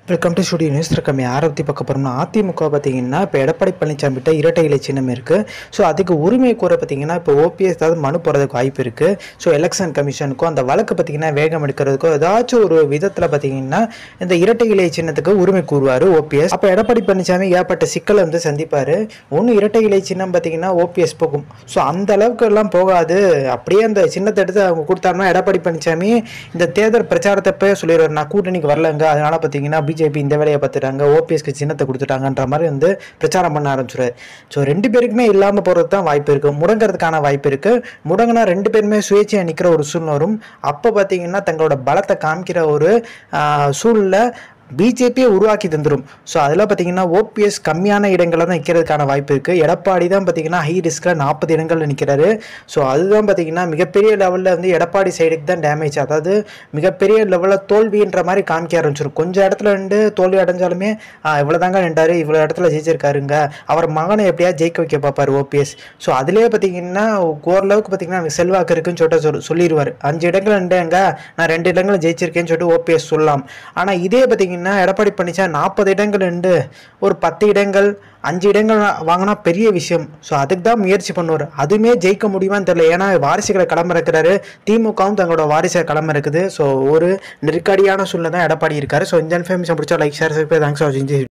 welcome to studio news இருக்கம் யாரை பற்றி பார்க்க போகிறோம்னா அதிமுக பார்த்தீங்கன்னா இப்போ எடப்பாடி பழனிசாமிகிட்ட இரட்டை இலை சின்னம் இருக்குது ஸோ அதுக்கு உரிமை கூற பார்த்தீங்கன்னா இப்போ ஓபிஎஸ் ஏதாவது மனு போகிறதுக்கு வாய்ப்பு இருக்குது ஸோ எலெக்ஷன் கமிஷனுக்கும் அந்த வழக்கு பார்த்தீங்கன்னா வேகம் எடுக்கிறதுக்கோ ஏதாச்சும் ஒரு விதத்தில் பார்த்தீங்கன்னா இந்த இரட்டை இலை சின்னத்துக்கு உரிமை கூறுவார் ஓபிஎஸ் அப்போ எடப்பாடி பழனிசாமி ஏற்பட்ட சிக்கலை வந்து சந்திப்பார் ஒன்று இரட்டை இலை சின்னம் பார்த்தீங்கன்னா ஓபிஎஸ் போகும் ஸோ அந்த அளவுக்கு எல்லாம் போகாது அப்படியே அந்த சின்னத்தை எடுத்து அவங்க கொடுத்தாருன்னா எடப்பாடி பழனிசாமி இந்த தேர்தல் பிரச்சாரத்தப்பே சொல்லிடுவார் நான் கூட்டணிக்கு வரலங்க அதனால பார்த்தீங்கன்னா பிஜேபி இந்த வேலையை பார்த்துட்டாங்க ஓபிஎஸ்க்கு சின்னத்தை கொடுத்துட்டாங்கன்ற மாதிரி வந்து பிரச்சாரம் பண்ண ஆரம்பிச்சிடுவார் ஸோ ரெண்டு பேருக்குமே இல்லாமல் போகிறது தான் வாய்ப்பு இருக்குது முடங்கிறதுக்கான வாய்ப்பு இருக்குது முடங்கினா ரெண்டு பேருமே சுயேட்சையாக நிற்கிற ஒரு சூழ்நிலை வரும் அப்போ பார்த்தீங்கன்னா தங்களோட பலத்தை காமிக்கிற ஒரு ஆஹ், சூழ்நிலை பிஜேபியை உருவாக்கி தந்துடும் ஸோ அதில் பார்த்தீங்கன்னா ஓபிஎஸ் கம்மியான இடங்களில் தான் நிற்கிறதுக்கான வாய்ப்பு இருக்குது எடப்பாடி தான் பார்த்தீங்கன்னா ஹை ரிஸ்கில் நாற்பது இடங்களில் நிற்கிறாரு ஸோ அதுதான் பார்த்தீங்கன்னா மிகப்பெரிய லெவலில் வந்து எடப்பாடி சைடுக்கு தான் டேமேஜ் அதாவது மிகப்பெரிய லெவலில் தோல்வின்ற மாதிரி காமிக்க ஆரம்பிச்சிடும் கொஞ்சம் இடத்துல நின்று தோல்வி அடைஞ்சாலுமே இவ்வளோ தாங்க நின்றாரு இவ்வளோ இடத்துல ஜெயிச்சிருக்காருங்க அவர் மகனை எப்படியா ஜெயிக்க வைக்க பார்ப்பார் ஓபிஎஸ் ஸோ அதுலேயே பார்த்தீங்கன்னா ஓரளவுக்கு பார்த்தீங்கன்னா எனக்கு செல்வாக்கு இருக்குன்னு சொல்லிட்டு சொல் சொல்லிடுவார் அஞ்சு இடங்கள் நின்றேங்க நான் ரெண்டு இடங்களும் ஜெயிச்சிருக்கேன்னு சொல்லிட்டு ஓபிஎஸ் சொல்லலாம் ஆனால் இதே பார்த்தீங்கன்னா எடப்பாடி பழனிசாமி நாற்பது இடங்கள் நின்று ஒரு பத்து இடங்கள் அஞ்சு இடங்கள் வாங்கினா பெரிய விஷயம் ஸோ அதுக்கு தான் முயற்சி பண்ணுவார் அதுவுமே ஜெயிக்க முடியுமான்னு தெரியல ஏன்னா வாரிசுகளை களம் இருக்கிறாரு திமுகவும் தங்களோட வாரிசை களம் இருக்குது ஸோ ஒரு நெருக்கடியான சூழ்நிலை தான் எடப்பாடி இருக்காரு ஸோ இந்த இன்ஃபர்மேஷன் பிடிச்சா லைக் ஷேர் தேங்க்ஸ் ஃபார் வாட்சிங்